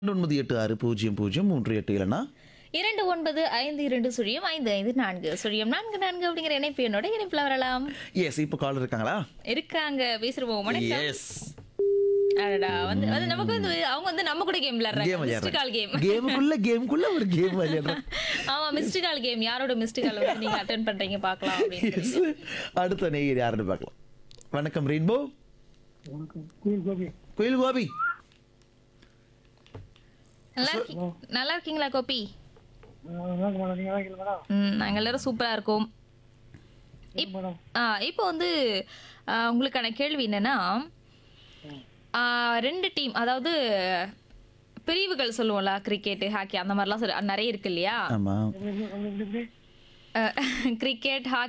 ஒன்பது எட்டு ஆறு பூஜ்ஜியம் பூஜ்ஜியம் மூன்று எட்டு இல்லைன்னா இரண்டு ஒன்பது ஐந்து இரண்டு சுழியம் ஐந்து ஐந்து நான்கு சுழியம் நான்கு நான்கு அப்படிங்கிற இணைப்பு என்னோட இணைப்புல வரலாம் எஸ் இப்போ கால் இருக்காங்களா இருக்காங்க பேசுறோம் வணக்கம் எஸ் அடடா வந்து வந்து நமக்கு வந்து அவங்க வந்து நம்ம கூட கேம் விளையாடுறாங்க கேம் மிஸ்டு கால் கேம் கேமுக்குள்ள கேமுக்குள்ள ஒரு கேம் விளையாடுறேன் ஆமா மிஸ்டு கால் கேம் யாரோட மிஸ்டு கால் வந்து நீங்க அட்டென்ட் பண்றீங்க பார்க்கலாம் அப்படின்னு Yes. அடுத்த நேயர் யாருன்னு பார்க்கலாம் வணக்கம் ரெயின்போ குயில் கோபி நல்லா இருக்கீங்க நல்லா இருக்கீங்களா கோபி ம் நாங்க எல்லாரும் சூப்பரா இருக்கோம் இப்- ஆ, இப்போ வந்து ஆ, உங்களுக்கான கேள்வி என்னன்னா ஆ, ரெண்டு டீம் அதாவது பிரிவுகள் சொல்லுவோம்ல கிரிக்கெட் ஹாக்கி அந்த மாதிரிலாம் சொல்லி நிறைய இருக்கு இல்லையா ஆமா கிரிக்கெட் ஹாக்கி